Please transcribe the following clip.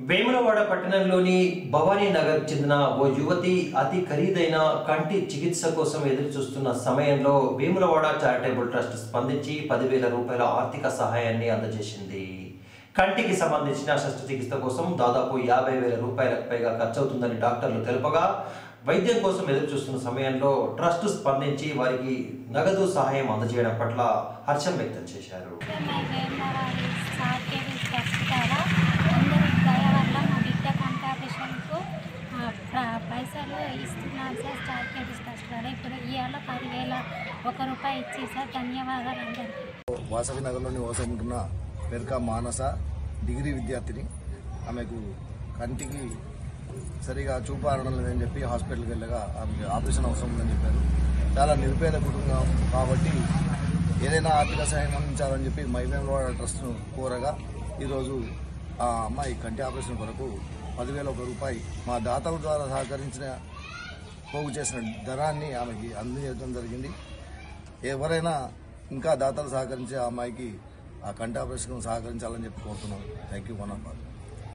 వేములవాడ పట్టణంలోని భవానీ నగర్ చెందిన ఓ యువతి అతి ఖరీదైన కంటి చికిత్స కోసం ఎదురు చూస్తున్న సమయంలో వేములవాడ చారిటబుల్ ట్రస్ట్ స్పందించి పదివేల రూపాయల ఆర్థిక సహాయాన్ని అందజేసింది కంటికి సంబంధించిన శస్త్రచికిత్స కోసం దాదాపు యాభై వేల రూపాయలకు పైగా ఖర్చవుతుందని డాక్టర్లు తెలుపగా వైద్యం కోసం ఎదురు చూస్తున్న సమయంలో ట్రస్ట్ స్పందించి వారికి నగదు సహాయం అందజేయడం పట్ల హర్షం వ్యక్తం చేశారు మై వేమవారి సాకేది ట్రస్ట్ ద్వారా అందరి దయ వల్ల మా బిడ్డ కంటి ఆపరేషన్కు ఆ, ప్ర- పైసలు ఇస్తున్నారు సార్ చార్కేది ట్రస్ట్ ద్వారా ఇప్పుడు ఇవాళ పదివేల ఒక రూపాయి ఇచ్చి సార్ ధన్యవాదాలు అందరికీ వాసవి నగర్లోని వాసం ఉంటున్న పెర్కా మానస డిగ్రీ విద్యార్థిని ఆమెకు కంటికి సరిగా చూపు ఆడడం లేదని చెప్పి హాస్పిటల్కి వెళ్ళగా ఆమెకి ఆపరేషన్ అవసరం ఉందని చెప్పారు చాలా నిరుపేద కుటుంబం కాబట్టి ఏదైనా ఆర్థిక సహాయం అందించాలని చెప్పి మైవేమవాడ ట్రస్ట్ను కోరగా ఈరోజు ఆ అమ్మాయి కంటి ఆపరేషన్ కొరకు పదివేల ఒక రూపాయి మా దాతల ద్వారా సహకరించిన పోగు చేసిన ధనాన్ని ఆమెకి అందించడం జరిగింది ఎవరైనా ఇంకా దాతలు సహకరించి ఆ అమ్మాయికి ఆ కంటి ఆపరేషన్ సహకరించాలని చెప్పి కోరుతున్నాం thank you one of all